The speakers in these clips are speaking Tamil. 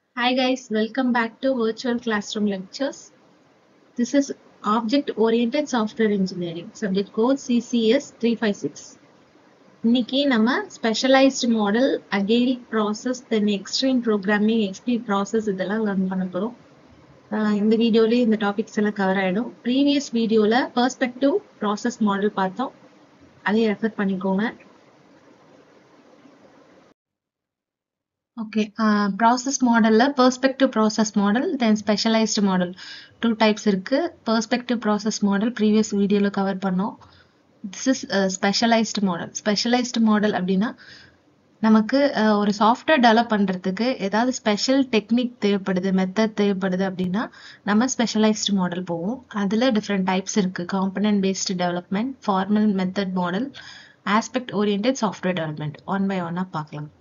Hi guys, welcome back to virtual classroom lectures. This is Object Oriented Software Engineering, subject code CCS 356. இன்னைக்கு நம்ம specialised model agile process then extreme programming XP process இதெல்லாம் லேர்ன் பண்ண போகிறோம் இந்த வீடியோலயே இந்த டாபிக்ஸ் எல்லாம் கவர் ஆயிடும் ப்ரீவியஸ் வீடியோல பெர்ஸ்பெக்டிவ் ப்ராசஸ் மாடல் பார்த்தோம் அதையும் ரெஃபர் பண்ணிக்கோங்க ஓகே ப்ராசஸ் மாடல்ல perspective process model then specialised model two types இருக்கு பெர்ஸ்பெக்டிவ் ப்ராசஸ் மாடல் ப்ரீவியஸ் வீடியோல கவர் பண்ணோம் this is specialised model specialised model அப்படின்னா நமக்கு ஒரு சாஃப்ட்வேர் டெவலப் பண்றதுக்கு ஏதாவது ஸ்பெஷல் டெக்னிக் தேவைப்படுது மெத்தட் தேவைப்படுது அப்படின்னா நம்ம ஸ்பெஷலைஸ்டு மாடல் போவோம் அதுல டிஃப்ரெண்ட் டைப்ஸ் இருக்கு component based development formal method model aspect orient software development one by ஒன்னா பார்க்கலாம்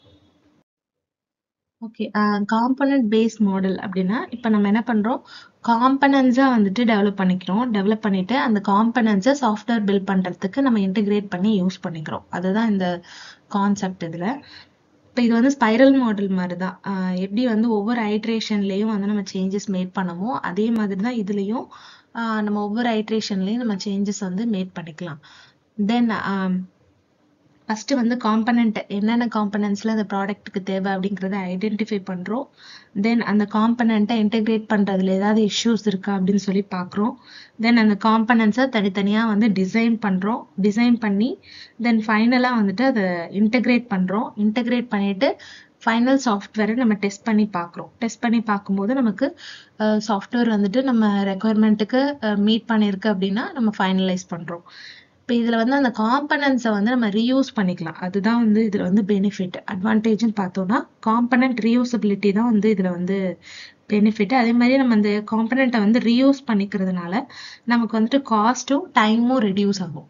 ஓகே காம்பனன்ட் பேஸ்ட் மாடல் அப்படின்னா இப்போ நம்ம என்ன பண்ணுறோம் காம்பனன்ஸாக வந்துட்டு டெவலப் பண்ணிக்கிறோம் டெவலப் பண்ணிட்டு அந்த காம்பனன்ஸை சாஃப்ட்வேர் பில்ட் பண்ணுறதுக்கு நம்ம இன்டிகிரேட் பண்ணி யூஸ் பண்ணிக்கிறோம் அதுதான் இந்த கான்செப்ட் இதில் இப்போ இது வந்து ஸ்பைரல் மாடல் மாதிரி தான் எப்படி வந்து ஒவ்வொரு ஐட்ரேஷன்லேயும் வந்து நம்ம சேஞ்சஸ் மேட் பண்ணமோ அதே மாதிரி தான் இதுலேயும் நம்ம ஒவ்வொரு ஐட்ரேஷன்லேயும் நம்ம சேஞ்சஸ் வந்து மேட் பண்ணிக்கலாம் தென் ஃபர்ஸ்ட் வந்து காம்பனண்ட் என்னென்ன காம்பனன்ட்ஸ்ல அந்த ப்ராடக்ட்டுக்கு தேவை அப்படிங்கிறத ஐடென்டிஃபை பண்றோம் தென் அந்த காம்பனண்ட்டை இன்டெகிரேட் பண்றதுல ஏதாவது இஷ்யூஸ் இருக்கா அப்படின்னு சொல்லி பார்க்குறோம் தென் அந்த காம்பனன்ட்ஸை தனித்தனியாக வந்து டிசைன் பண்றோம் டிசைன் பண்ணி தென் ஃபைனலாக வந்துட்டு அதை இன்டெகிரேட் பண்றோம் இன்டெகிரேட் பண்ணிட்டு ஃபைனல் சாஃப்ட்வேரை நம்ம டெஸ்ட் பண்ணி பார்க்குறோம் டெஸ்ட் பண்ணி பார்க்கும்போது நமக்கு சாஃப்ட்வேர் வந்துட்டு நம்ம ரெக்குவயர்மெண்ட்டுக்கு மீட் பண்ணியிருக்கு அப்படின்னா நம்ம ஃபைனலைஸ் பண்ணுறோம் இப்போ இதில் வந்து அந்த காம்பனன்ஸை வந்து நம்ம ரீயூஸ் பண்ணிக்கலாம் அதுதான் வந்து இதில் வந்து பெனிஃபிட் அட்வான்டேஜ்னு பார்த்தோம்னா காம்பனன்ட் ரீயூசபிலிட்டி தான் வந்து இதில் வந்து பெனிஃபிட் அதே மாதிரி நம்ம அந்த காம்பனண்ட்டை வந்து ரீயூஸ் பண்ணிக்கிறதுனால நமக்கு வந்துட்டு காஸ்ட்டும் டைமும் ரெடியூஸ் ஆகும்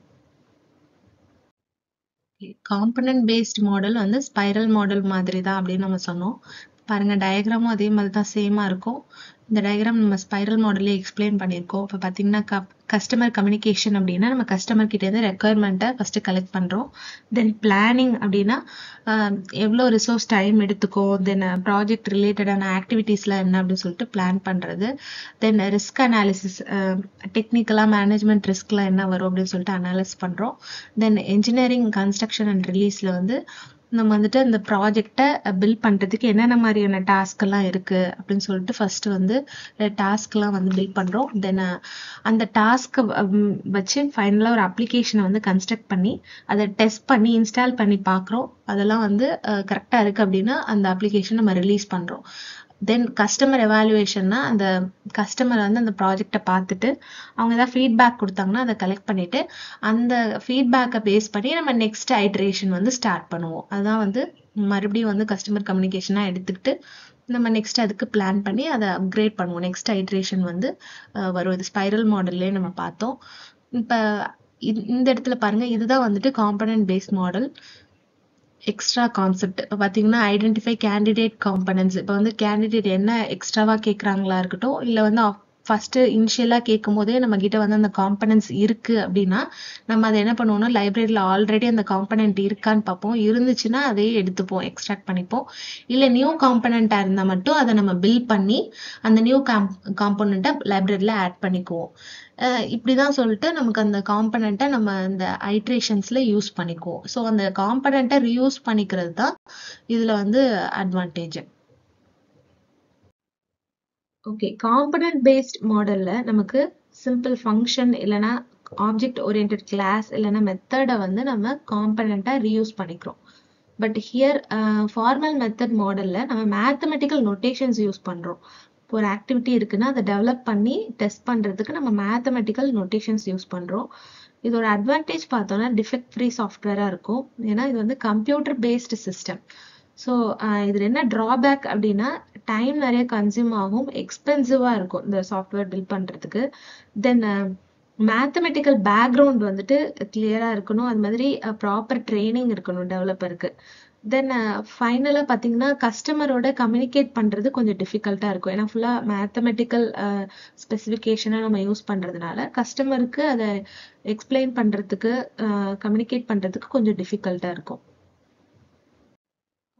காம்பனன்ட் பேஸ்ட் மாடல் வந்து ஸ்பைரல் மாடல் மாதிரி தான் அப்படின்னு நம்ம சொன்னோம் பாருங்க டயக்ராமும் அதே மாதிரி தான் சேமா இருக்கும் இந்த டயக்ராம் நம்ம ஸ்பைரல் மாடலே எக்ஸ்பிளைன் பண்ணியிருக்கோம் இப்போ பார்த்தீங்கன்னா கஸ்டமர் கம்யூனிகேஷன் அப்படின்னா நம்ம கஸ்டமர் கிட்ட இருந்து ரெக்குயர்மெண்ட்டை ஃபர்ஸ்ட் கலெக்ட் பண்ணுறோம் தென் பிளானிங் அப்படின்னா எவ்வளோ ரிசோர்ஸ் டைம் எடுத்துக்கோ தென் ப்ராஜெக்ட் ரிலேட்டடான ஆக்டிவிட்டீஸ்லாம் என்ன அப்படின்னு சொல்லிட்டு பிளான் பண்ணுறது தென் ரிஸ்க் அனாலிசிஸ் டெக்னிக்கலாக மேனேஜ்மெண்ட் ரிஸ்க்லாம் என்ன வரும் அப்படின்னு சொல்லிட்டு அனாலிஸ் பண்ணுறோம் தென் இன்ஜினியரிங் கன்ஸ்ட்ரக்ஷன் அண்ட் ரிலீஸில் வந்து நம்ம வந்துட்டு அந்த ப்ராஜெக்டை பில்ட் பண்ணுறதுக்கு என்னென்ன மாதிரியான டாஸ்க் எல்லாம் இருக்கு அப்படின்னு சொல்லிட்டு ஃபர்ஸ்ட் வந்து டாஸ்க்லாம் வந்து பில்ட் பண்ணுறோம் தென் அந்த டாஸ்க்கை வச்சு ஃபைனலாக ஒரு அப்ளிகேஷனை வந்து கன்ஸ்ட்ரக்ட் பண்ணி அதை டெஸ்ட் பண்ணி இன்ஸ்டால் பண்ணி பார்க்குறோம் அதெல்லாம் வந்து கரெக்டாக இருக்கு அப்படின்னா அந்த அப்ளிகேஷன் நம்ம ரிலீஸ் பண்ணுறோம் தென் கஸ்டமர் எவாலுவேஷன்னா அந்த கஸ்டமர் வந்து அந்த ப்ராஜெக்டை பார்த்துட்டு அவங்க ஏதாவது ஃபீட்பேக் கொடுத்தாங்கன்னா அதை கலெக்ட் பண்ணிட்டு அந்த ஃபீட்பேக்கை பேஸ் பண்ணி நம்ம நெக்ஸ்ட் ஐட்ரேஷன் வந்து ஸ்டார்ட் பண்ணுவோம் அதுதான் வந்து மறுபடியும் வந்து கஸ்டமர் கம்யூனிகேஷனாக எடுத்துக்கிட்டு நம்ம நெக்ஸ்ட் அதுக்கு பிளான் பண்ணி அதை அப்கிரேட் பண்ணுவோம் நெக்ஸ்ட் ஐட்ரேஷன் வந்து வரும் இது ஸ்பைரல் மாடல்லே நம்ம பார்த்தோம் இப்போ இந்த இடத்துல பாருங்க இதுதான் வந்துட்டு component base model extra concept இப்போ பார்த்தீங்கன்னா ஐடென்டிஃபை கேண்டிடேட் காம்பனன்ஸ் இப்போ வந்து கேண்டிடேட் என்ன எக்ஸ்ட்ராவாக கேட்குறாங்களா இருக்கட்டும் இல்லை வந்து ஃபர்ஸ்ட் இனிஷியலாக கேட்கும் போதே நம்ம கிட்ட வந்து அந்த காம்பனன்ஸ் இருக்கு அப்படின்னா நம்ம அதை என்ன பண்ணுவோம்னா லைப்ரரியில் ஆல்ரெடி அந்த காம்பனன்ட் இருக்கான்னு பார்ப்போம் இருந்துச்சுன்னா அதையே எடுத்துப்போம் எக்ஸ்ட்ராக்ட் பண்ணிப்போம் இல்லை நியூ காம்பனண்ட்டாக இருந்தால் மட்டும் அதை நம்ம பில் பண்ணி அந்த நியூ காம் காம்பனண்ட்டை லைப்ரரியில் ஆட் பண்ணிக்குவோம் இப்படிதான் சொல்லிட்டு நமக்கு அந்த காம்பனண்ட்டை நம்ம அந்த ஐட்ரேஷன்ஸ்ல யூஸ் பண்ணிக்குவோம் ஸோ அந்த காம்பனண்ட்டை ரியூஸ் பண்ணிக்கிறது தான் இதுல வந்து அட்வான்டேஜ் ஓகே காம்பனன்ட் பேஸ்ட் மாடல்ல நமக்கு சிம்பிள் ஃபங்க்ஷன் இல்லைன்னா ஆப்ஜெக்ட் ஓரியன்ட் கிளாஸ் இல்லைன்னா மெத்தடை வந்து நம்ம காம்பனண்ட்டா ரீயூஸ் பண்ணிக்கிறோம் பட் ஹியர் ஃபார்மல் மெத்தட் மாடல்ல நம்ம மேத்தமெட்டிக்கல் நொட்டேஷன்ஸ் யூஸ் பண்றோம் இப்போ ஒரு ஆக்டிவிட்டி இருக்குன்னா அதை டெவலப் பண்ணி டெஸ்ட் பண்ணுறதுக்கு நம்ம மேத்தமெட்டிக்கல் நோட்டேஷன்ஸ் யூஸ் பண்ணுறோம் இதோட அட்வான்டேஜ் பார்த்தோம்னா டிஃபெக்ட் ஃப்ரீ சாஃப்ட்வேராக இருக்கும் ஏன்னா இது வந்து கம்ப்யூட்டர் பேஸ்டு சிஸ்டம் ஸோ இதில் என்ன ட்ராபேக் அப்படின்னா டைம் நிறைய கன்சியூம் ஆகும் எக்ஸ்பென்சிவாக இருக்கும் இந்த சாஃப்ட்வேர் பில்ட் பண்ணுறதுக்கு தென் மேத்தமெட்டிக்கல் பேக்ரவுண்ட் வந்துட்டு கிளியராக இருக்கணும் அது மாதிரி ப்ராப்பர் ட்ரைனிங் இருக்கணும் டெவலப்பருக்கு தென் ஃபைனலாக பார்த்தீங்கன்னா கஸ்டமரோட கம்யூனிகேட் பண்ணுறது கொஞ்சம் டிஃபிகல்ட்டாக இருக்கும் ஏன்னா ஃபுல்லாக மேத்தமெட்டிக்கல் ஸ்பெசிஃபிகேஷனாக நம்ம யூஸ் பண்ணுறதுனால கஸ்டமருக்கு அதை எக்ஸ்பிளைன் பண்ணுறதுக்கு கம்யூனிகேட் பண்ணுறதுக்கு கொஞ்சம் டிஃபிகல்ட்டாக இருக்கும்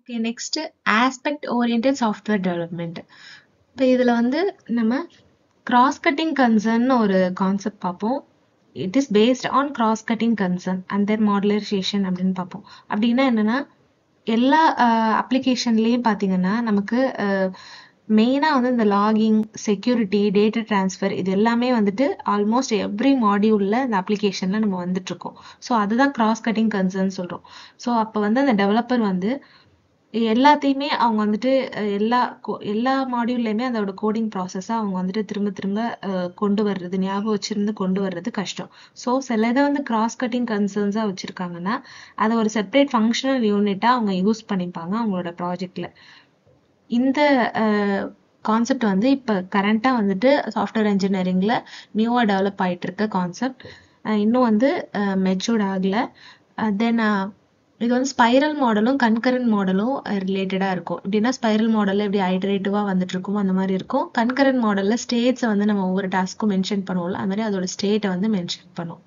okay next aspect oriented software development இப்போ இதில் வந்து நம்ம கிராஸ் கட்டிங் கன்சர்ன் ஒரு கான்செப்ட் பார்ப்போம் it is based on cross cutting concern and then modularisation அப்படின்னு பார்ப்போம் அப்படின்னா என்னன்னா எல்லா அப்ளிகேஷன்லேயும் பார்த்தீங்கன்னா நமக்கு மெயினாக வந்து இந்த லாகிங் செக்யூரிட்டி டேட்டா ட்ரான்ஸ்ஃபர் இது எல்லாமே வந்துட்டு ஆல்மோஸ்ட் எவ்ரி மாடியூலில் இந்த அப்ளிகேஷனில் நம்ம வந்துட்டுருக்கோம் ஸோ அதுதான் கிராஸ் கட்டிங் கன்சர்ன் சொல்கிறோம் ஸோ அப்போ வந்து அந்த டெவலப்பர் வந்து எல்லாத்தையுமே அவங்க வந்துட்டு எல்லா எல்லா மாடியூல்லையுமே அதோட கோடிங் ப்ராசஸை அவங்க வந்துட்டு திரும்ப திரும்ப கொண்டு வர்றது ஞாபகம் வச்சிருந்து கொண்டு வர்றது கஷ்டம் ஸோ சில இதை வந்து கிராஸ் கட்டிங் கன்சர்ன்ஸாக வச்சுருக்காங்கன்னா அதை ஒரு செப்பரேட் ஃபங்க்ஷனல் யூனிட்டாக அவங்க யூஸ் பண்ணிப்பாங்க அவங்களோட ப்ராஜெக்டில் இந்த கான்செப்ட் வந்து இப்போ கரண்ட்டாக வந்துட்டு சாஃப்ட்வேர் இன்ஜினியரிங்கில் நியூவாக டெவலப் ஆகிட்டு இருக்க கான்செப்ட் இன்னும் வந்து மெச்சூர்ட் ஆகலை தென் இது வந்து ஸ்பைரல் மாடலும் கன்கரண்ட் மாடலும் ரிலேட்டடாக இருக்கும் எப்படின்னா ஸ்பைரல் மாடலில் எப்படி ஐட்ரேட்டிவாக வந்துட்டு இருக்கும் அந்த மாதிரி இருக்கும் கன்கரண்ட் மாடலில் ஸ்டேட்ஸை வந்து நம்ம ஒவ்வொரு டாஸ்க்கும் மென்ஷன் பண்ணுவோம்ல அது மாதிரி அதோட ஸ்டேட்டை வந்து மென்ஷன் பண்ணும்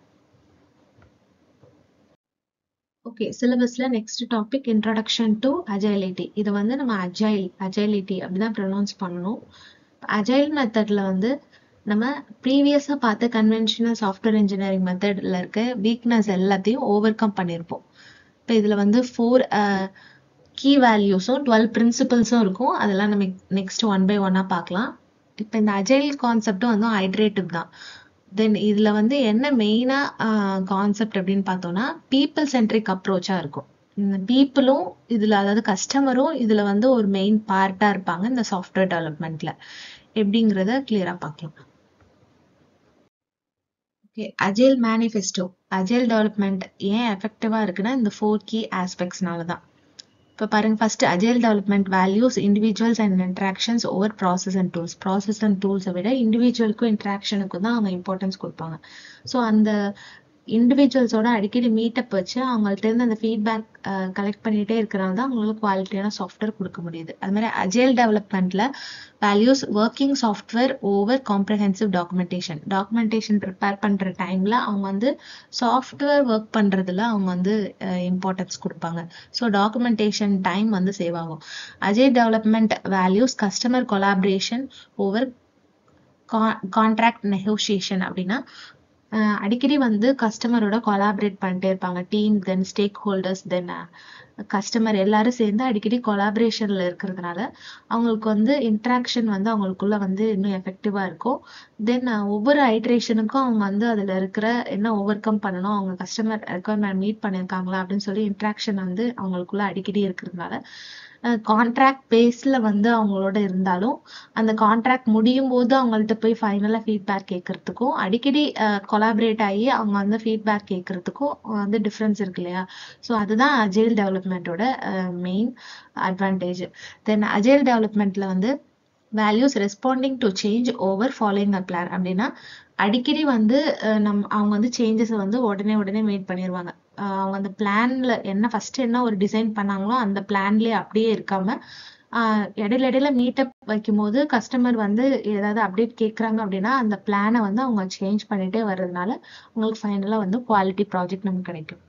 ஓகே சிலபஸ்ல next topic introduction to agility இது வந்து நம்ம அஜைல் அஜைலிட்டி அப்படிதான் ப்ரொனவுன்ஸ் பண்ணணும் அஜைல் மெத்தட்ல வந்து நம்ம ப்ரீவியஸாக பார்த்த கன்வென்ஷனல் சாஃப்ட்வேர் இன்ஜினியரிங் மெத்தடில் இருக்க வீக்னஸ் எல்லாத்தையும் ஓவர் கம் பண்ணியிருப்போம் இப்போ இதில் வந்து ஃபோர் கீ வேல்யூஸும் டுவெல் பிரின்சிபல்ஸும் இருக்கும் அதெல்லாம் நம்ம நெக்ஸ்ட் ஒன் பை ஒன்னாக பார்க்கலாம் இப்போ இந்த அஜைல் கான்செப்டும் வந்து ஹைட்ரேட்டிவ் தான் தென் இதில் வந்து என்ன மெயினாக கான்செப்ட் அப்படின்னு பார்த்தோம்னா பீப்புள் சென்ட்ரிக் அப்ரோச்சாக இருக்கும் இந்த பீப்புளும் இதில் அதாவது கஸ்டமரும் இதில் வந்து ஒரு மெயின் பார்ட்டாக இருப்பாங்க இந்த சாஃப்ட்வேர் டெவலப்மெண்ட்டில் எப்படிங்கிறத கிளியராக பார்க்கலாம் okay agile manifesto agile development ஏன் எஃபெக்டிவாக இருக்குன்னா இந்த ஃபோர் கீ ஆஸ்பெக்ட்ஸ்னால தான் இப்போ பாருங்க first agile development values individuals and interactions over process and tools process and டூல்ஸை விட இண்டிவிஜுவலுக்கும் இன்ட்ராக்ஷனுக்கும் தான் அவங்க இம்பார்ட்டன்ஸ் கொடுப்பாங்க ஸோ அந்த இண்டிவிஜுவல்ஸோட அடிக்கடி மீட்டப் வச்சு அவங்கள்ட்ட இருந்து அந்த ஃபீட்பேக் கலெக்ட் பண்ணிட்டே இருக்கிறனால தான் அவங்களுக்கு குவாலிட்டியான சாஃப்ட்வேர் கொடுக்க முடியுது அது மாதிரி அஜேல் டெவலப்மெண்ட்ல values working software over comprehensive documentation documentation prepare பண்ற டைம்ல அவங்க வந்து சாஃப்ட்வேர் ஒர்க் பண்றதுல அவங்க வந்து இம்பார்ட்டன்ஸ் கொடுப்பாங்க ஸோ டாக்குமெண்டேஷன் டைம் வந்து சேவ் ஆகும் agile development values customer collaboration over contract negotiation அப்படின்னா அடிக்கடி வந்து கஸ்டமரோட கொலாபரேட் பண்ணிட்டே இருப்பாங்க team then stakeholders then customer எல்லாரும் சேர்ந்து அடிக்கடி கொலாபரேஷன்ல இருக்கிறதுனால அவங்களுக்கு வந்து இன்ட்ராக்ஷன் வந்து அவங்களுக்குள்ள வந்து இன்னும் எஃபெக்டிவா இருக்கும் தென் ஒவ்வொரு ஐட்ரேஷனுக்கும் அவங்க வந்து அதுல இருக்கிற என்ன ஓவர் கம் பண்ணணும் அவங்க கஸ்டமர் ரெக்குவயர்மெண்ட் மீட் பண்ணியிருக்காங்களா அப்படின்னு சொல்லி இன்ட்ராக்ஷன் வந்து அவங்களுக்குள்ள அடிக்கடி இருக்கிறதுனால கான்ட்ராக்ட் பேஸ்ல வந்து அவங்களோட இருந்தாலும் அந்த கான்ட்ராக்ட் முடியும் போது அவங்கள்ட்ட போய் ஃபைனலா ஃபீட்பேக் கேட்கறதுக்கும் அடிக்கடி கொலாபரேட் ஆகி அவங்க வந்து ஃபீட்பேக் கேட்கறதுக்கும் வந்து டிஃப்ரென்ஸ் இருக்கு இல்லையா ஸோ அதுதான் அஜேல் டெவலப்மெண்ட்டோட மெயின் அட்வான்டேஜ் தென் அஜேல் டெவலப்மெண்ட்ல வந்து values responding to change over following a plan அப்படின்னா அடிக்கடி வந்து நம் அவங்க வந்து சேஞ்சஸை வந்து உடனே உடனே மேட் பண்ணிடுவாங்க அவங்க அந்த பிளான்ல என்ன ஃபர்ஸ்ட் என்ன ஒரு டிசைன் பண்ணாங்களோ அந்த பிளான்லயே அப்படியே இருக்காம இடையில இடையில மீட்டப் வைக்கும்போது கஸ்டமர் வந்து ஏதாவது அப்டேட் கேட்குறாங்க அப்படின்னா அந்த பிளானை வந்து அவங்க சேஞ்ச் பண்ணிட்டே வர்றதுனால உங்களுக்கு ஃபைனலாக வந்து குவாலிட்டி ப்ராஜெக்ட் நமக்கு கிடைக்கும்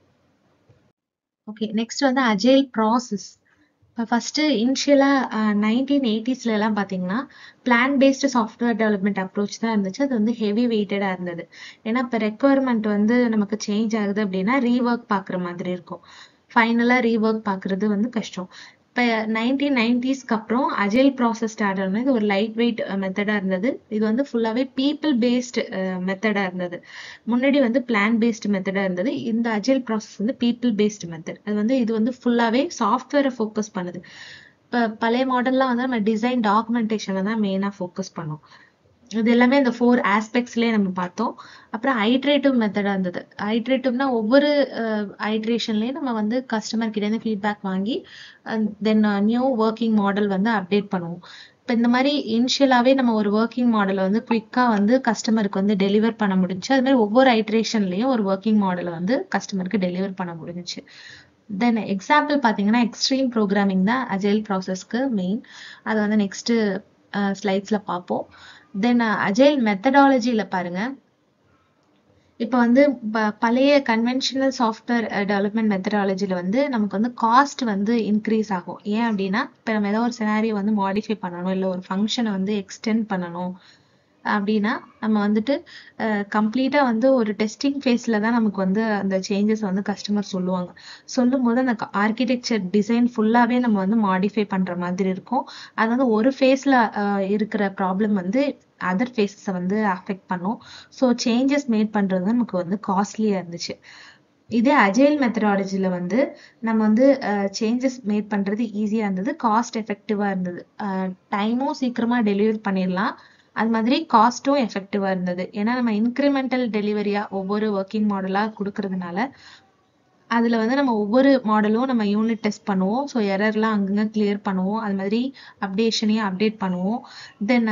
ஓகே நெக்ஸ்ட் வந்து அஜேல் ப்ராசஸ் இப்போ ஃபர்ஸ்ட் இனிஷியலாக நைன்டீன் எயிட்டிஸ்ல எல்லாம் பார்த்தீங்கன்னா plan based software development approach தான் இருந்துச்சு அது வந்து ஹெவி வெயிட்டடாக இருந்தது ஏன்னா இப்போ ரெக்குவயர்மெண்ட் வந்து நமக்கு சேஞ்ச் ஆகுது அப்படின்னா ரீஒர்க் பார்க்குற மாதிரி இருக்கும் ஃபைனலாக ரீஒர்க் பார்க்குறது வந்து கஷ்டம் இப்போ நைன்டீன் நைன்டிஸ்க்கு அப்புறம் அஜைல் ப்ராசஸ் ஸ்டார்ட் ஆனது ஒரு லைட் வெயிட் மெத்தடாக இருந்தது இது வந்து ஃபுல்லாகவே பீப்புள் பேஸ்டு மெத்தடாக இருந்தது முன்னாடி வந்து பிளான் பேஸ்டு மெத்தடாக இருந்தது இந்த அஜைல் ப்ராசஸ் வந்து பீப்புள் பேஸ்டு மெத்தட் அது வந்து இது வந்து ஃபுல்லாகவே சாஃப்ட்வேரை ஃபோக்கஸ் பண்ணுது இப்போ பழைய மாடல்லாம் வந்து நம்ம டிசைன் டாக்குமெண்டேஷனை தான் மெயினாக ஃபோக்கஸ் பண்ணோம் இது எல்லாமே இந்த ஃபோர் ஆஸ்பெக்ட்ஸ்லேயே நம்ம பார்த்தோம் அப்புறம் ஐட்ரேட்டிவ் மெத்தடாக இருந்தது ஐட்ரேட்டிவ்னா ஒவ்வொரு ஐட்ரேஷன்லேயும் நம்ம வந்து கஸ்டமர் கிட்டேருந்து ஃபீட்பேக் வாங்கி தென் நியூ ஒர்க்கிங் மாடல் வந்து அப்டேட் பண்ணுவோம் இப்போ இந்த மாதிரி இனிஷியலாகவே நம்ம ஒரு ஒர்க்கிங் மாடலை வந்து குவிக்காக வந்து கஸ்டமருக்கு வந்து டெலிவர் பண்ண முடிஞ்சு அது மாதிரி ஒவ்வொரு ஐட்ரேஷன்லேயும் ஒரு ஒர்க்கிங் மாடலை வந்து கஸ்டமருக்கு டெலிவர் பண்ண முடிஞ்சிச்சு தென் எக்ஸாம்பிள் பார்த்தீங்கன்னா எக்ஸ்ட்ரீம் ப்ரோக்ராமிங் தான் அஜைல் ப்ராசஸ்க்கு மெயின் அதை வந்து நெக்ஸ்ட் ஸ்லைட்ஸில் பார்ப்போம் தென் அஜைல் மெத்தடாலஜியில் பாருங்க இப்போ வந்து ப- பழைய கன்வென்ஷனல் சாஃப்ட்வேர் டெவலப்மெண்ட் மெத்தடாலஜில வந்து நமக்கு வந்து காஸ்ட் வந்து இன்க்ரீஸ் ஆகும் ஏன் அப்படின்னா இப்போ நம்ம ஏதோ ஒரு சினாரியோ வந்து மாடிஃபை பண்ணணும் இல்லை ஒரு ஃபங்க்ஷனை வந்து எக்ஸ்டெண்ட் பண்ணணும் அப்படின்னா நம்ம வந்துட்டு கம்ப்ளீட்டா வந்து ஒரு டெஸ்டிங் ஃபேஸ்ல தான் நமக்கு வந்து அந்த சேஞ்சஸ் வந்து கஸ்டமர் சொல்லுவாங்க சொல்லும் போது அந்த ஆர்கிடெக்சர் டிசைன் ஃபுல்லாவே நம்ம வந்து மாடிஃபை பண்ற மாதிரி இருக்கும் அது வந்து ஒரு ஃபேஸ்ல இருக்கிற ப்ராப்ளம் வந்து அதர் ஃபேஸஸை வந்து அஃபெக்ட் பண்ணும் ஸோ சேஞ்சஸ் மேட் பண்றது வந்து நமக்கு வந்து காஸ்ட்லியா இருந்துச்சு இதே அஜைல் மெத்தடாலஜில வந்து நம்ம வந்து சேஞ்சஸ் மேட் பண்றது ஈஸியா இருந்தது காஸ்ட் எஃபெக்டிவா இருந்தது டைமும் சீக்கிரமா டெலிவரி பண்ணிடலாம் அது மாதிரி காஸ்ட்டும் எஃபெக்டிவா இருந்தது ஏன்னா நம்ம இன்க்ரிமெண்டல் டெலிவரியா ஒவ்வொரு ஒர்க்கிங் மாடலா கொடுக்கறதுனால அதுல வந்து நம்ம ஒவ்வொரு மாடலும் நம்ம யூனிட் டெஸ்ட் பண்ணுவோம் ஸோ எரர்லாம் அங்கங்க கிளியர் பண்ணுவோம் அது மாதிரி அப்டேஷனையும் அப்டேட் பண்ணுவோம் தென்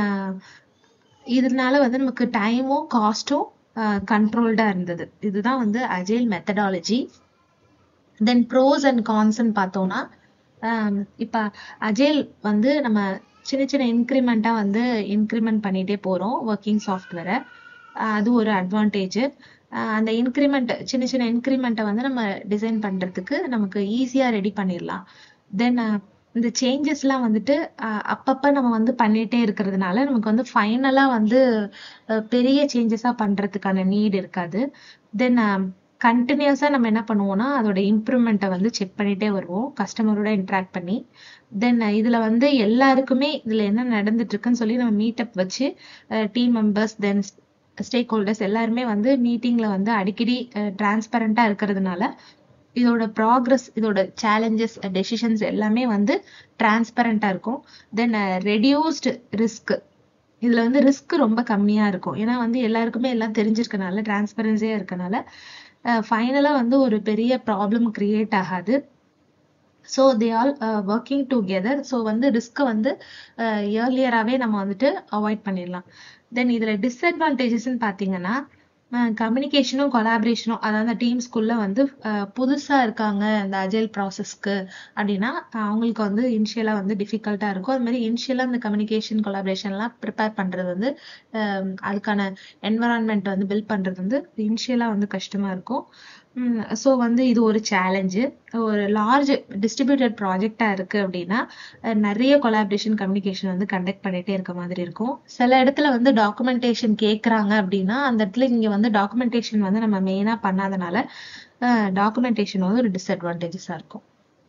இதனால வந்து நமக்கு டைமும் காஸ்ட்டும் கண்ட்ரோல்டா இருந்தது இதுதான் வந்து agile methodology then pros and கான்ஸ்ன்னு பார்த்தோம்னா ஆம், இப்ப அஜைல் வந்து நம்ம சின்ன சின்ன இன்க்ரிமெண்டா வந்து இன்க்ரிமெண்ட் பண்ணிட்டே போறோம் ஒர்க்கிங் சாஃப்ட்வேரை அது ஒரு அட்வான்டேஜ் அந்த இன்க்ரிமெண்ட் சின்ன சின்ன இன்க்ரிமெண்ட்டை வந்து நம்ம டிசைன் பண்றதுக்கு நமக்கு ஈஸியா ரெடி பண்ணிடலாம் தென் இந்த சேஞ்சஸ்லாம் வந்துட்டு அஹ், அப்பப்ப நம்ம வந்து பண்ணிட்டே இருக்கிறதுனால நமக்கு வந்து ஃபைனலா வந்து அஹ், பெரிய சேஞ்சஸா பண்றதுக்கான நீட் இருக்காது தென் கண்டினியூஸா நம்ம என்ன பண்ணுவோம்னா அதோட இம்ப்ரூவ்மெண்ட்டை வந்து செக் பண்ணிட்டே வருவோம் கஸ்டமரோட இன்ட்ராக்ட் பண்ணி தென் இதுல வந்து எல்லாருக்குமே இதுல என்ன நடந்துட்டு இருக்குன்னு சொல்லி நம்ம மீட்டப் வச்சு team members then stakeholders எல்லாருமே வந்து மீட்டிங்ல வந்து அடிக்கடி டிரான்ஸ்பரண்டா இருக்கிறதுனால இதோட ப்ராக்ரஸ் இதோட சேலஞ்சஸ் டெசிஷன்ஸ் எல்லாமே வந்து டிரான்ஸ்பரண்டா இருக்கும் தென் ரெடியூஸ்டு ரிஸ்க் இதுல வந்து ரிஸ்க் ரொம்ப கம்மியா இருக்கும் ஏன்னா வந்து எல்லாருக்குமே எல்லாம் தெரிஞ்சிருக்கனால டிரான்ஸ்பரன்சியா இருக்கனால ஃபைனலா வந்து ஒரு பெரிய ப்ராப்ளம் கிரியேட் ஆகாது so they all working together so வந்து ரிஸ்க்கை வந்து இயர்லியராகவே நம்ம வந்துட்டு அவாய்ட் பண்ணிடலாம் தென் இதில் டிஸ்அட்வான்டேஜஸ்ன்னு பார்த்தீங்கன்னா கம்யூனிகேஷனும் கொலாபரேஷனும் அதாவது டீம்ஸ்குள்ள வந்து அஹ், புதுசா இருக்காங்க இந்த அஜைல் ப்ராசஸ்க்கு அப்படின்னா அவங்களுக்கு வந்து இனிஷியலா வந்து டிஃபிகல்ட்டா இருக்கும் அது மாதிரி இனிஷியலா இந்த கம்யூனிகேஷன் கொலாபரேஷன்லாம் ப்ரிப்பேர் பண்றது வந்து அஹ், அதுக்கான என்வரான்மெண்ட் வந்து பில்ட் பண்றது வந்து இனிஷியலா வந்து கஷ்டமா இருக்கும் ஸோ வந்து இது ஒரு சேலஞ்சு ஒரு லார்ஜ் டிஸ்ட்ரிபியூட்டட் ப்ராஜெக்டா இருக்கு அப்படின்னா அஹ், நிறைய கொலாபரேஷன் கம்யூனிகேஷன் வந்து கண்டக்ட் பண்ணிட்டே இருக்க மாதிரி இருக்கும் சில இடத்துல வந்து டாக்குமெண்டேஷன் கேக்குறாங்க அப்படின்னா அந்த இடத்துல இங்க வந்து டாக்குமெண்டேஷன் வந்து நம்ம மெயினா பண்ணாதனால டாக்குமெண்டேஷன் வந்து ஒரு டிஸ்அட்வான்டேஜஸா இருக்கும்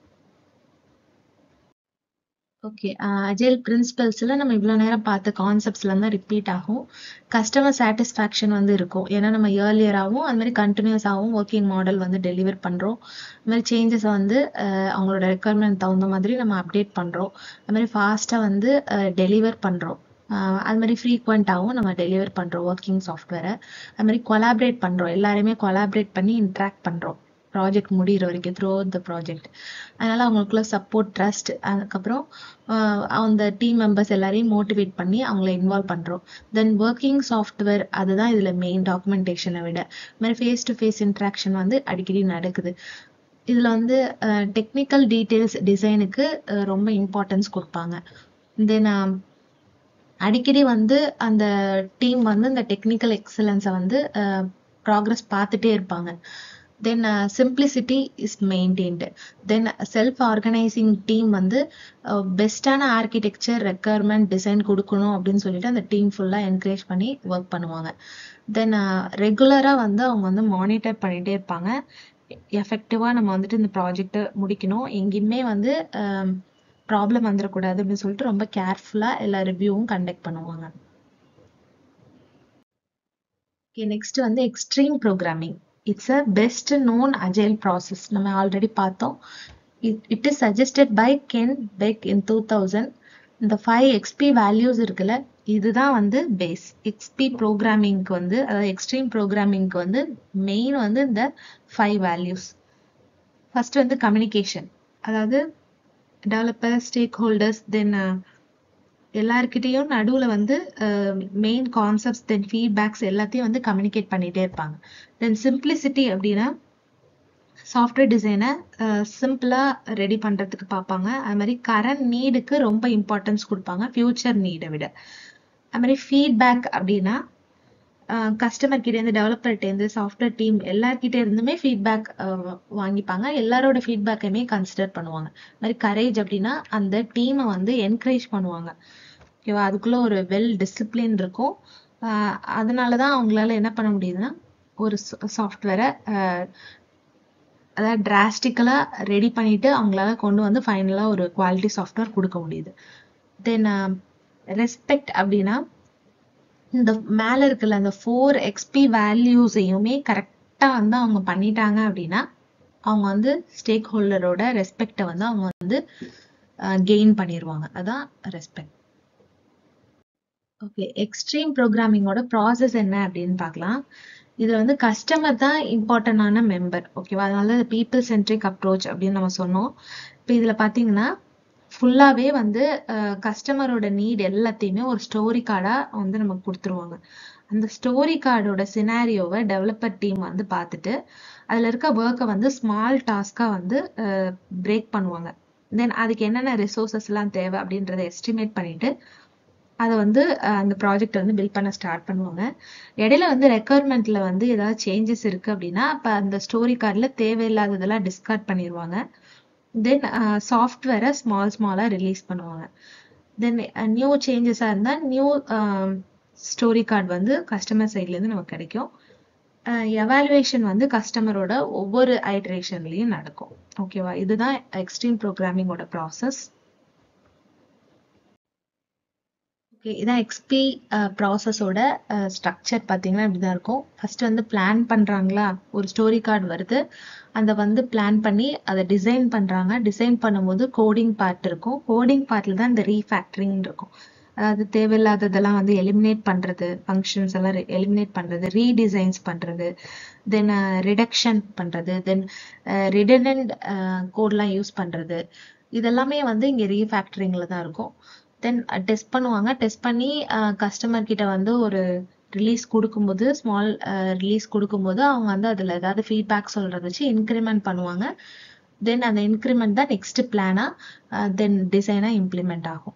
ஓகே அஜைல் பிரின்சிபல்ஸ்ல நம்ம இவ்வளவு நேரம் பார்த்த கான்செப்ட்ஸ்ல தான் ரிப்பீட் ஆகும் கஸ்டமர் சாட்டிஸ்ஃபேக்ஷன் வந்து இருக்கும் ஏன்னா நம்ம இயர்லியராகவும் அது மாதிரி கண்டினியூஸாகவும் ஒர்க்கிங் மாடல் வந்து டெலிவர் பண்றோம் அது மாதிரி சேஞ்சஸ் வந்து அஹ், அவங்களோட ரெக்குவயர்மெண்ட் தகுந்த மாதிரி நம்ம அப்டேட் பண்றோம் அது மாதிரி ஃபாஸ்டா வந்து டெலிவர் பண்றோம் அஹ், அது மாதிரி ஃப்ரீக்வெண்ட்டாகவும் நம்ம டெலிவர் பண்றோம் ஒர்க்கிங் சாஃப்ட்வேரை அது மாதிரி கொலாபரேட் பண்றோம் எல்லாரையுமே கொலாபரேட் பண்ணி இன்ட்ராக்ட் பண்றோம் ப்ராஜெக்ட் முடியிற வரைக்கும் த்ரூ த ப்ராஜெக்ட் அதனால அவங்களுக்குள்ள சப்போர்ட் ட்ரஸ்ட் அதுக்கப்புறம் ஆஹ் அந்த டீம் மெம்பர்ஸ் எல்லாரையும் மோட்டிவேட் பண்ணி அவங்கள இன்வால்வ் பண்றோம் தென் ஒர்க்கிங் சாஃப்ட்வேர் அதுதான் இதுல மெயின் டாக்குமெண்டேஷனை விட இது மாதிரி ஃபேஸ் டு ஃபேஸ் இன்ட்ராக்ஷன் வந்து அடிக்கடி நடக்குது இதுல வந்து டெக்னிக்கல் டீடைல்ஸ் டிசைனுக்கு ரொம்ப இம்பார்ட்டன்ஸ் கொடுப்பாங்க தென் அடிக்கடி வந்து அந்த டீம் வந்து இந்த டெக்னிக்கல் எக்ஸலன்ஸை வந்து ப்ராக்ரஸ் பார்த்துட்டே இருப்பாங்க then simplicity is maintained then self organising team வந்து பெஸ்டான ஆர்கிடெக்சர் ரெக்குயர்மெண்ட் டிசைன் கொடுக்கணும் அப்படின்னு சொல்லிட்டு அந்த டீம் ஃபுல்லாக என்கரேஜ் பண்ணி ஒர்க் பண்ணுவாங்க தென் ரெகுலராக வந்து அவங்க வந்து மானிட்டர் பண்ணிட்டே இருப்பாங்க எஃபெக்டிவாக நம்ம வந்துட்டு இந்த ப்ராஜெக்டை முடிக்கணும் எங்கேயுமே வந்து ப்ராப்ளம் வந்துடக்கூடாது அப்படின்னு சொல்லிட்டு ரொம்ப கேர்ஃபுல்லாக எல்லா ரிவ்யூவும் கண்டக்ட் பண்ணுவாங்க ஓகே நெக்ஸ்ட் வந்து extreme programming it's a best known agile process நம்ம ஆல்ரெடி பார்த்தோம் it is suggested by Ken Beck in two thousand இந்த ஃபைவ் எக்ஸ்பி வேல்யூஸ் இருக்குல்ல இதுதான் வந்து பேஸ் எக்ஸ்பி ப்ரோக்ராமிங்க்கு வந்து அதாவது எக்ஸ்ட்ரீம் ப்ரோக்ராமிங்க்கு வந்து மெயின் வந்து இந்த ஃபைவ் வேல்யூஸ் ஃபர்ஸ்ட் வந்து கம்யூனிகேஷன் அதாவது டெவலப்பர் ஸ்டேக் ஹோல்டர்ஸ் தென் எல்லாருக்கிட்டையும் நடுவுல வந்து மெயின் கான்செப்ட்ஸ் தென் ஃபீட்பேக்ஸ் எல்லாத்தையும் வந்து கம்யூனிகேட் பண்ணிட்டே இருப்பாங்க தென் சிம்பிளிசிட்டி அப்படின்னா சாஃப்ட்வேர் டிசைனை சிம்பிளா ரெடி பண்றதுக்கு பார்ப்பாங்க அது மாதிரி கரண்ட் நீடுக்கு ரொம்ப இம்பார்ட்டன்ஸ் கொடுப்பாங்க ஃபியூச்சர் நீடை விட அது மாதிரி ஃபீட்பேக் அப்படின்னா கஸ்டமர் கிட்ட இருந்து டெவலப்பர்கிட்ட இருந்து சாஃப்ட்வேர் டீம் எல்லார்கிட்ட இருந்துமே ஃபீட்பேக் வாங்கிப்பாங்க எல்லாரோட ஃபீட்பேக்கையுமே கன்சிடர் பண்ணுவாங்க மாதிரி கரேஜ் அப்படின்னா அந்த டீமை வந்து என்கரேஜ் பண்ணுவாங்க ஓகேவா அதுக்குள்ள ஒரு வெல் டிசிப்ளின் இருக்கும் ஆஹ் அதனாலதான் அவங்களால என்ன பண்ண முடியுதுன்னா ஒரு சாஃப்ட்வேரை அதாவது டிராஸ்டிக்கலா ரெடி பண்ணிட்டு அவங்களால கொண்டு வந்து ஃபைனலா ஒரு குவாலிட்டி சாஃப்ட்வேர் கொடுக்க முடியுது தென் ரெஸ்பெக்ட் அப்படின்னா இந்த மேல இருக்குல்ல அந்த ஃபோர் எக்ஸ்பி வேல்யூஸையுமே கரெக்டா வந்து அவங்க பண்ணிட்டாங்க அப்படின்னா அவங்க வந்து ஸ்டேக் ஹோல்டரோட ரெஸ்பெக்டை வந்து அவங்க வந்து கெயின் பண்ணிடுவாங்க அதான் ரெஸ்பெக்ட் ஓகே எக்ஸ்ட்ரீம் ப்ரோக்ராமிங்கோட ப்ராசஸ் என்ன அப்படின்னு பார்க்கலாம் இதுல வந்து கஸ்டமர் தான் இம்பார்ட்டன்டான மெம்பர் ஓகேவா அதனால பீப்புள் சென்ட்ரிக் அப்ரோச் அப்படின்னு நம்ம சொன்னோம் இப்போ இதுல பாத்தீங்கன்னா ஃபுல்லாவே வந்து கஸ்டமரோட நீட் எல்லாத்தையுமே ஒரு ஸ்டோரி கார்டா வந்து நமக்கு கொடுத்துருவாங்க அந்த ஸ்டோரி கார்டோட சினாரியோவை டெவலப்பர் டீம் வந்து பார்த்துட்டு அதுல இருக்க ஒர்க்கை வந்து ஸ்மால் டாஸ்கா வந்து பிரேக் பண்ணுவாங்க தென் அதுக்கு என்னென்ன ரிசோர்சஸ் எல்லாம் தேவை அப்படின்றத எஸ்டிமேட் பண்ணிட்டு அதை வந்து அந்த ப்ராஜெக்ட் வந்து பில்ட் பண்ண ஸ்டார்ட் பண்ணுவாங்க இடையில வந்து ரெக்குவயர்மெண்ட்ல வந்து ஏதாவது சேஞ்சஸ் இருக்கு அப்படின்னா அப்ப அந்த ஸ்டோரி கார்டில் தேவையில்லாததெல்லாம் டிஸ்கார்ட் பண்ணிடுவாங்க தென் சாஃப்ட்வேரை ஸ்மால் ஸ்மாலா ரிலீஸ் பண்ணுவாங்க தென் நியூ சேஞ்சஸா இருந்தா நியூ ஸ்டோரி கார்டு வந்து கஸ்டமர் சைட்ல இருந்து நமக்கு கிடைக்கும் எவாலுவேஷன் வந்து கஸ்டமரோட ஒவ்வொரு ஐட்ரேஷன்லயும் நடக்கும் ஓகேவா இதுதான் எக்ஸ்ட்ரீம் ப்ரோக்ராமிங்கோட ப்ராசஸ் ஓகே இதான் எக்ஸ்பி ப்ராசஸோட ஸ்ட்ரக்சர் பார்த்தீங்கன்னா இப்படிதான் இருக்கும் ஃபர்ஸ்ட் வந்து பிளான் பண்றாங்களா ஒரு ஸ்டோரி கார்டு வருது அதை வந்து பிளான் பண்ணி அதை டிசைன் பண்றாங்க டிசைன் பண்ணும்போது கோடிங் பார்ட் இருக்கும் கோடிங் பார்ட்ல தான் இந்த ரீஃபேக்டரிங் இருக்கும் அதாவது தேவையில்லாததெல்லாம் வந்து எலிமினேட் பண்றது ஃபங்க்ஷன்ஸ் எல்லாம் எலிமினேட் பண்றது ரீடிசைன்ஸ் பண்றது தென் ரிடக்ஷன் பண்றது தென் ரிடனண்ட் கோட்லாம் யூஸ் பண்றது இதெல்லாமே வந்து இங்க ரீஃபேக்டரிங்ல தான் இருக்கும் தென் டெஸ்ட் பண்ணுவாங்க டெஸ்ட் பண்ணி கஸ்டமர் கிட்ட வந்து ஒரு ரிலீஸ் கொடுக்கும்போது ஸ்மால் ரிலீஸ் கொடுக்கும்போது அவங்க வந்து அதுல ஏதாவது ஃபீட்பேக் சொல்றத வச்சு இன்க்ரிமெண்ட் பண்ணுவாங்க தென் அந்த இன்க்ரிமெண்ட் தான் நெக்ஸ்ட் பிளானா தென் டிசைனா இம்ப்ளிமெண்ட் ஆகும்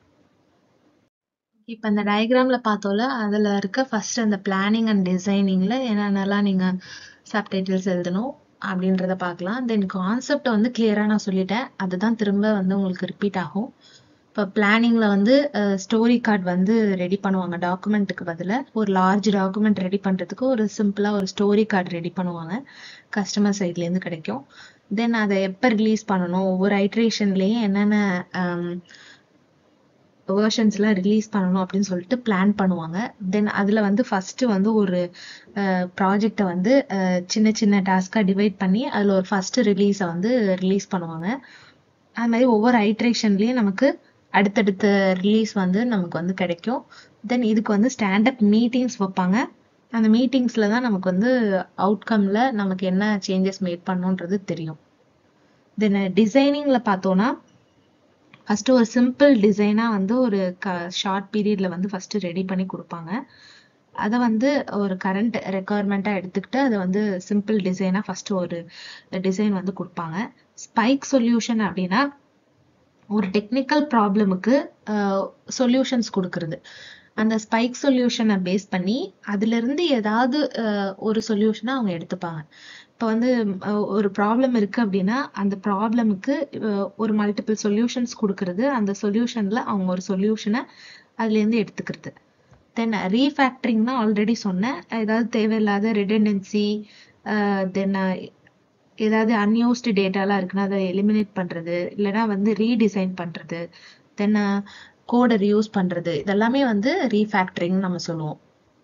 இப்ப இந்த டயக்ராம்ல பார்த்தோம்ல அதுல இருக்க ஃபர்ஸ்ட் அந்த பிளானிங் அண்ட் டிசைனிங்ல என்னென்னலாம் நீங்க சப்டைட்டில்ஸ் எழுதணும் அப்படின்றத பார்க்கலாம் தென் கான்செப்டை வந்து கிளியரா நான் சொல்லிட்டேன் அதுதான் திரும்ப வந்து உங்களுக்கு ரிப்பீட் ஆகும் இப்போ பிளானிங்ல வந்து ஸ்டோரி கார்டு வந்து ரெடி பண்ணுவாங்க டாக்குமெண்ட்டுக்கு பதிலாக ஒரு லார்ஜ் டாக்குமெண்ட் ரெடி பண்றதுக்கு ஒரு சிம்பிளா ஒரு ஸ்டோரி கார்டு ரெடி பண்ணுவாங்க கஸ்டமர் சைட்ல இருந்து கிடைக்கும் தென் அதை எப்போ ரிலீஸ் பண்ணணும் ஒவ்வொரு ஐட்ரேஷன்லயும் என்னென்ன வேர்ஷன்ஸ்லாம் ரிலீஸ் பண்ணணும் அப்படின்னு சொல்லிட்டு பிளான் பண்ணுவாங்க தென் அதுல வந்து ஃபர்ஸ்ட் வந்து ஒரு ப்ராஜெக்டை வந்து சின்ன சின்ன டாஸ்கா டிவைட் பண்ணி அதுல ஒரு ஃபர்ஸ்ட் ரிலீஸை வந்து ரிலீஸ் பண்ணுவாங்க அது மாதிரி ஒவ்வொரு ஐட்ரேஷன்லயும் நமக்கு அடுத்தடுத்த ரிலீஸ் வந்து நமக்கு வந்து கிடைக்கும் தென் இதுக்கு வந்து ஸ்டாண்டப் மீட்டிங்ஸ் வைப்பாங்க அந்த மீட்டிங்ஸ்ல தான் நமக்கு வந்து அவுட்கம்ல நமக்கு என்ன சேஞ்சஸ் மேட் பண்ணணுன்றது தெரியும் தென் டிசைனிங்ல பார்த்தோம்னா ஃபர்ஸ்ட் ஒரு சிம்பிள் டிசைனா வந்து ஒரு க ஷார்ட் பீரியட்ல வந்து ஃபர்ஸ்ட் ரெடி பண்ணி கொடுப்பாங்க அதை வந்து ஒரு கரண்ட் ரெக்குவயர்மெண்ட்டா எடுத்துக்கிட்டு அதை வந்து சிம்பிள் டிசைனா ஃபர்ஸ்ட் ஒரு டிசைன் வந்து கொடுப்பாங்க ஸ்பைக் சொல்யூஷன் அப்படின்னா ஒரு டெக்னிக்கல் ப்ராப்ளமுக்கு சொல்யூஷன்ஸ் கொடுக்கறது அந்த ஸ்பைக் சொல்யூஷனை பேஸ் பண்ணி அதுல இருந்து ஏதாவது ஒரு சொல்யூஷனை அவங்க எடுத்துப்பாங்க இப்போ வந்து ஒரு ப்ராப்ளம் இருக்கு அப்படின்னா அந்த ப்ராப்ளமுக்கு ஒரு மல்டிபிள் சொல்யூஷன்ஸ் கொடுக்கறது அந்த சொல்யூஷன்ல அவங்க ஒரு சொல்யூஷனை அதுல இருந்து எடுத்துக்கிறது தென் ரீஃபேக்டரிங் தான் ஆல்ரெடி சொன்னேன் ஏதாவது தேவையில்லாத ரிடெண்டன்சி தென் ஏதாவது அன்யூஸ்டு டேட்டாலாம் இருக்குன்னா அதை எலிமினேட் பண்றது இல்லைன்னா வந்து ரீடிசைன் பண்றது தென் கோடை ரியூஸ் பண்றது இதெல்லாமே வந்து ரீஃபேக்டரிங் நம்ம சொல்லுவோம்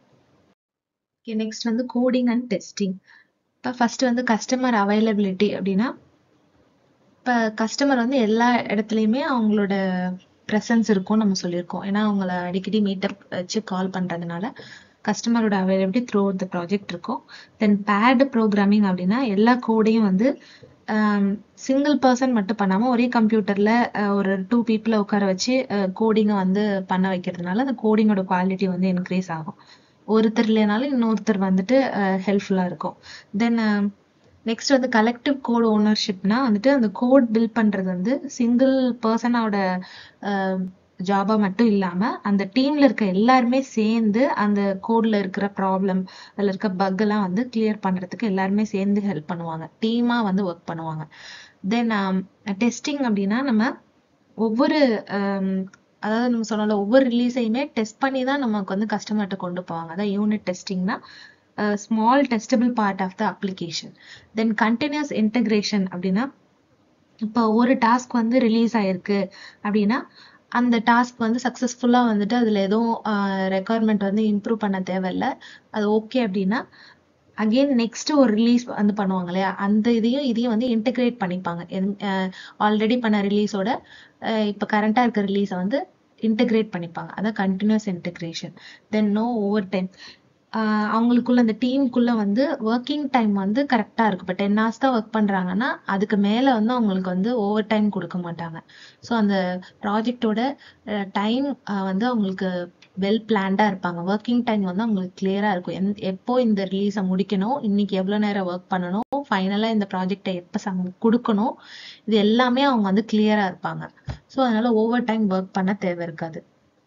ஓகே நெக்ஸ்ட் வந்து கோடிங் அண்ட் டெஸ்டிங் இப்போ ஃபர்ஸ்ட் வந்து கஸ்டமர் அவைலபிலிட்டி அப்படின்னா இப்போ கஸ்டமர் வந்து எல்லா இடத்துலையுமே அவங்களோட ப்ரெசன்ஸ் இருக்கும் நம்ம சொல்லியிருக்கோம் ஏன்னா அவங்கள அடிக்கடி மீட்டப் வச்சு கால் பண்றதுனால கஸ்டமரோட அவைலபிலிட்டி த்ரூ த ப்ராஜெக்ட் இருக்கும் தென் பேடு ப்ரோக்ராமிங் அப்படின்னா எல்லா கோடையும் வந்து சிங்கிள் பர்சன் மட்டும் பண்ணாம ஒரே கம்ப்யூட்டர்ல ஒரு டூ பீப்புளை உட்கார வச்சு கோடிங்கை வந்து பண்ண வைக்கிறதுனால அந்த கோடிங்கோட குவாலிட்டி வந்து இன்க்ரீஸ் ஆகும் ஒருத்தர் இல்லைனாலும் இன்னொருத்தர் வந்துட்டு ஹெல்ப்ஃபுல்லா இருக்கும் தென் நெக்ஸ்ட் வந்து கலெக்டிவ் கோட் ஓனர்ஷிப்னா வந்துட்டு அந்த கோட் பில்ட் பண்றது வந்து சிங்கிள் பர்சனோட ஜாபா மட்டும் இல்லாம அந்த டீம்ல இருக்க எல்லாருமே சேர்ந்து அந்த கோட்ல இருக்கிற ப்ராப்ளம் அதுல இருக்க பக் எல்லாம் வந்து கிளியர் பண்றதுக்கு எல்லாருமே சேர்ந்து ஹெல்ப் பண்ணுவாங்க டீமா வந்து ஒர்க் பண்ணுவாங்க தென் டெஸ்டிங் அப்படின்னா நம்ம ஒவ்வொரு ஆம், அதாவது நம்ம சொன்னோம்ல ஒவ்வொரு ரிலீஸையுமே டெஸ்ட் பண்ணி தான் நமக்கு வந்து கஸ்டமர்கிட்ட கொண்டு போவாங்க அதான் யூனிட் டெஸ்டிங்னா small testable part of the application then continuous integration அப்படின்னா இப்போ ஒரு டாஸ்க் வந்து ரிலீஸ் ஆயிருக்கு அப்படின்னா அந்த டாஸ்க் வந்து சக்ஸஸ்ஃபுல்லா வந்துட்டு அதுல எதுவும் ரெக்குவயர்மெண்ட் வந்து இம்ப்ரூவ் பண்ண தேவையில்ல அது ஓகே அப்படின்னா அகெயின் நெக்ஸ்ட் ஒரு ரிலீஸ் வந்து பண்ணுவாங்க இல்லையா அந்த இதையும் இதையும் வந்து இன்டகிரேட் பண்ணிப்பாங்க ஆல்ரெடி பண்ண ரிலீஸோட இப்போ கரண்டா இருக்க ரிலீஸை வந்து இன்டகிரேட் பண்ணிப்பாங்க அதான் continuous integration then no over time அவங்களுக்குள்ள அந்த டீமுக்குள்ள வந்து ஒர்க்கிங் டைம் வந்து கரெக்டா இருக்கும் இப்போ டென் ஹவர்ஸ் தான் ஒர்க் பண்றாங்கன்னா அதுக்கு மேல வந்து அவங்களுக்கு வந்து ஓவர் டைம் கொடுக்க மாட்டாங்க ஸோ அந்த ப்ராஜெக்டோட டைம் வந்து அவங்களுக்கு வெல் பிளான்டா இருப்பாங்க ஒர்க்கிங் டைம் வந்து அவங்களுக்கு கிளியரா இருக்கும் எந்- எப்போ இந்த ரிலீஸை முடிக்கணும் இன்னைக்கு எவ்வளவு நேரம் ஒர்க் பண்ணணும் ஃபைனலா இந்த ப்ராஜெக்டை எப்போ சம் கொடுக்கணும் இது எல்லாமே அவங்க வந்து கிளியரா இருப்பாங்க ஸோ அதனால ஓவர் டைம் ஒர்க் பண்ண தேவை இருக்காது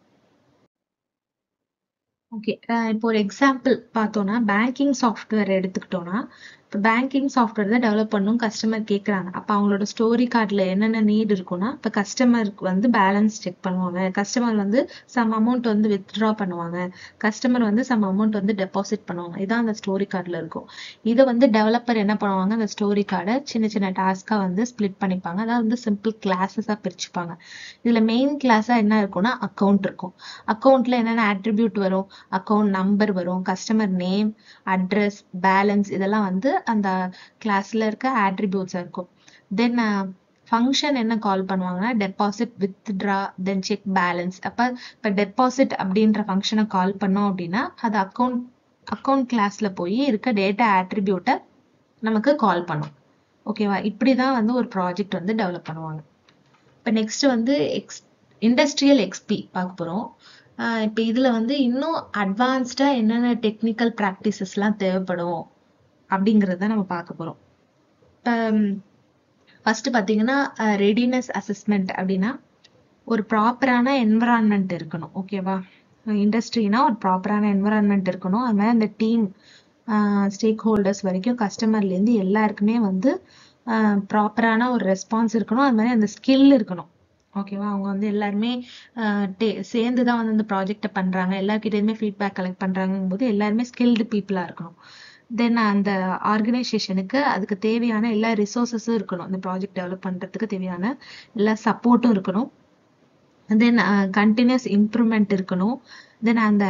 ஓகே இப்போ ஒரு எக்ஸாம்பிள் பார்த்தோம்னா பேங்கிங் சாஃப்ட்வேர் எடுத்துக்கிட்டோம்னா இப்போ பேங்கிங் சாஃப்ட்வேர் தான் டெவலப் பண்ணணும் கஸ்டமர் கேட்குறாங்க அப்போ அவங்களோட ஸ்டோரி கார்டில் என்னென்ன நீட் இருக்கும்னா இப்போ கஸ்டமருக்கு வந்து பேலன்ஸ் செக் பண்ணுவாங்க கஸ்டமர் வந்து சம் அமௌண்ட் வந்து வித்ட்ரா பண்ணுவாங்க கஸ்டமர் வந்து சம் அமௌண்ட் வந்து டெபாசிட் பண்ணுவாங்க இதான் அந்த ஸ்டோரி கார்டில் இருக்கும் இதை வந்து டெவலப்பர் என்ன பண்ணுவாங்க அந்த ஸ்டோரி கார்டை சின்ன சின்ன டாஸ்க்காக வந்து ஸ்ப்ளிட் பண்ணிப்பாங்க அதாவது வந்து சிம்பிள் கிளாஸஸாக பிரிச்சுப்பாங்க இதில் மெயின் கிளாஸாக என்ன இருக்கும்னா அக்கௌண்ட் இருக்கும் அக்கௌண்ட்ல என்னென்ன attribute வரும் அக்கௌண்ட் நம்பர் வரும் கஸ்டமர் நேம் அட்ரஸ் பேலன்ஸ் இதெல்லாம் வந்து அந்த கிளாஸ்ல இருக்க attributes இருக்கும் தென் ஃபங்க்ஷன் என்ன கால் பண்ணுவாங்கன்னா deposit withdraw then check balance அப்போ இப்போ டெபாசிட் அப்படின்ற ஃபங்க்ஷனை கால் பண்ணோம் அப்படின்னா அது அக்கௌண்ட் அக்கௌண்ட் கிளாஸ்ல போய் இருக்க டேட்டா ஆட்ரிபியூட்டை நமக்கு கால் பண்ணும் ஓகேவா இப்படி தான் வந்து ஒரு ப்ராஜெக்ட் வந்து டெவலப் பண்ணுவாங்க இப்போ நெக்ஸ்ட் வந்து எக்ஸ் இண்டஸ்ட்ரியல் எக்ஸ்பி பார்க்க போகிறோம் இப்போ இதில் வந்து இன்னும் அட்வான்ஸ்டாக என்னென்ன டெக்னிக்கல் ப்ராக்டிசஸ்லாம் தேவைப்படும் அப்படிங்கிறத நம்ம பார்க்க போகிறோம் இப்போ ஃபர்ஸ்ட் பார்த்தீங்கன்னா ரெடினஸ் அசஸ்மெண்ட் அப்படின்னா ஒரு ப்ராப்பரான என்விரான்மெண்ட் இருக்கணும் ஓகேவா இண்டஸ்ட்ரினா ஒரு ப்ராப்பரான என்விரான்மெண்ட் இருக்கணும் அது மாதிரி அந்த டீம் ஸ்டேக் ஹோல்டர்ஸ் வரைக்கும் கஸ்டமர்லேருந்து எல்லாருக்குமே வந்து ப்ராப்பரான ஒரு ரெஸ்பான்ஸ் இருக்கணும் அது மாதிரி அந்த ஸ்கில் இருக்கணும் ஓகேவா அவங்க வந்து எல்லாருமே ஆஹ் டே- சேர்ந்து தான் வந்து அந்த ப்ராஜெக்டை பண்றாங்க எல்லார்கிட்டயுமே ஃபீட்பேக் கலெக்ட் பண்றாங்கும் போது எல்லாருமே ஸ்கில்டு பீப்புளா இருக்கணும் தென் அந்த ஆர்கனைசேஷனுக்கு அதுக்கு தேவையான எல்லா ரிசோர்ஸஸும் இருக்கணும் இந்த ப்ராஜெக்ட் டெவலப் பண்றதுக்கு தேவையான எல்லா சப்போர்ட்டும் இருக்கணும் தென் கண்டினியூஸ் இம்ப்ரூவ்மெண்ட் இருக்கணும் தென் அந்த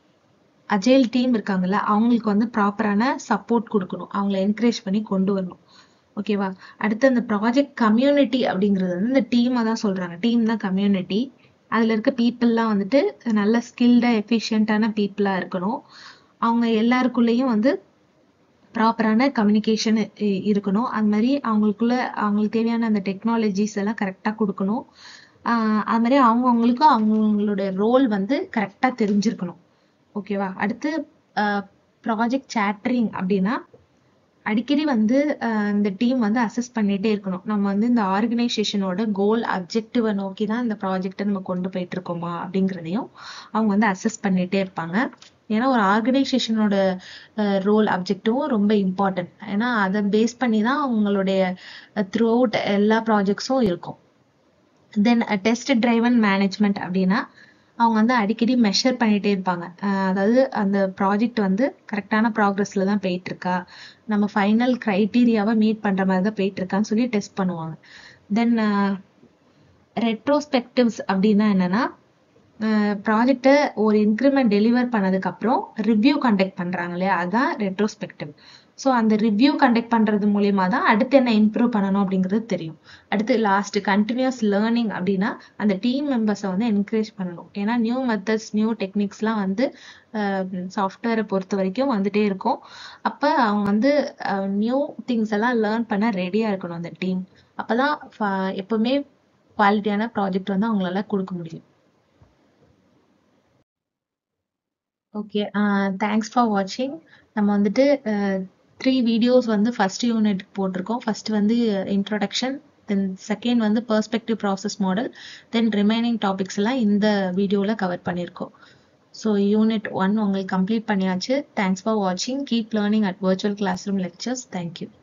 அஜைல் டீம் இருக்காங்கல்ல அவங்களுக்கு வந்து ப்ராப்பரான சப்போர்ட் கொடுக்கணும் அவங்கள என்கரேஜ் பண்ணி கொண்டு வரணும் ஓகேவா அடுத்து அந்த ப்ராஜெக்ட் கம்யூனிட்டி அப்படிங்கிறது வந்து இந்த டீமை தான் சொல்றாங்க டீம் தான் கம்யூனிட்டி அதுல இருக்க பீப்புளெலாம் வந்துட்டு நல்ல ஸ்கில்டா எஃபிஷியண்டான பீப்புளா இருக்கணும் அவங்க எல்லாருக்குள்ளேயும் வந்து ப்ராப்பரான கம்யூனிகேஷன் இருக்கணும் அது மாதிரி அவங்களுக்குள்ள அவங்களுக்கு தேவையான அந்த டெக்னாலஜிஸ் எல்லாம் கரெக்டாக கொடுக்கணும் ஆஹ் அது மாதிரி அவங்கவுங்களுக்கு அவங்களோட ரோல் வந்து கரெக்டாக தெரிஞ்சிருக்கணும் ஓகேவா அடுத்து ப்ராஜெக்ட் சேட்டரிங் அப்படின்னா அடிக்கடி வந்து ஆஹ் இந்த டீம் வந்து அசஸ் பண்ணிட்டே இருக்கணும் நம்ம வந்து இந்த ஆர்கனைசேஷனோட கோல் அப்ஜெக்டிவை நோக்கி தான் இந்த ப்ராஜெக்டை நம்ம கொண்டு போயிட்டு இருக்கோமா அப்படிங்கிறதையும் அவங்க வந்து அசஸ் பண்ணிட்டே இருப்பாங்க ஏன்னா ஒரு ஆர்கனைசேஷனோட ரோல் அப்ஜெக்டிவும் ரொம்ப இம்பார்ட்டன்ட் ஏன்னா அதை பேஸ் பண்ணி தான் அவங்களுடைய த்ரூ அவுட் எல்லா ப்ராஜெக்ட்ஸும் இருக்கும் தென் டெஸ்ட் டிரைவன் மேனேஜ்மெண்ட் அப்படின்னா அவங்க வந்து அடிக்கடி மெஷர் பண்ணிட்டே இருப்பாங்க அஹ் அதாவது அந்த ப்ராஜெக்ட் வந்து கரெக்டான ப்ராக்ரஸ்ல தான் போயிட்டு இருக்கா நம்ம ஃபைனல் க்ரைட்டீரியாவை மீட் பண்ற மாதிரி தான் போயிட்டு இருக்கான்னு சொல்லி டெஸ்ட் பண்ணுவாங்க தென் ரெட்ரோஸ்பெக்டிவ்ஸ் அப்படின்னா என்னன்னா ப்ராஜெக்டை ஒரு இன்க்ரிமெண்ட் டெலிவர் பண்ணதுக்கு அப்புறம் ரிவ்யூ கண்டக்ட் பண்றாங்க இல்லையா அதான் ரெட்ரோஸ்பெக்டிவ் ஸோ அந்த ரிவ்யூ கண்டக்ட் பண்றது மூலியமா தான் அடுத்து என்ன இம்ப்ரூவ் பண்ணணும் அப்படிங்கிறது தெரியும் அடுத்து லாஸ்ட் கண்டினியூஸ் லேர்னிங் அப்படின்னா அந்த டீம் மெம்பர்ஸை வந்து என்கரேஜ் பண்ணணும் ஏன்னா நியூ மெத்தட்ஸ் நியூ டெக்னிக்ஸ்லாம் வந்து சாஃப்ட்வேரை பொறுத்த வரைக்கும் வந்துட்டே இருக்கும் அப்போ அவங்க வந்து நியூ திங்ஸ் எல்லாம் லேர்ன் பண்ண ரெடியா இருக்கணும் அந்த டீம் அப்பதான் ஃப- எப்பவுமே குவாலிட்டியான ப்ராஜெக்ட் வந்து அவங்களால கொடுக்க முடியும் ஓகே தேங்க்ஸ் ஃபார் வாட்சிங் நம்ம வந்துட்டு த்ரீ வீடியோஸ் வந்து ஃபர்ஸ்ட் யூனிட் போட்டிருக்கோம் ஃபர்ஸ்ட் வந்து இன்ட்ரோடக்ஷன் தென் செகண்ட் வந்து perspective process model then remaining topics எல்லாம் இந்த வீடியோவில் கவர் பண்ணியிருக்கோம் ஸோ யூனிட் ஒன் உங்களுக்கு கம்ப்ளீட் பண்ணியாச்சு தேங்க்ஸ் ஃபார் வாட்சிங் keep learning at virtual classroom lectures thank you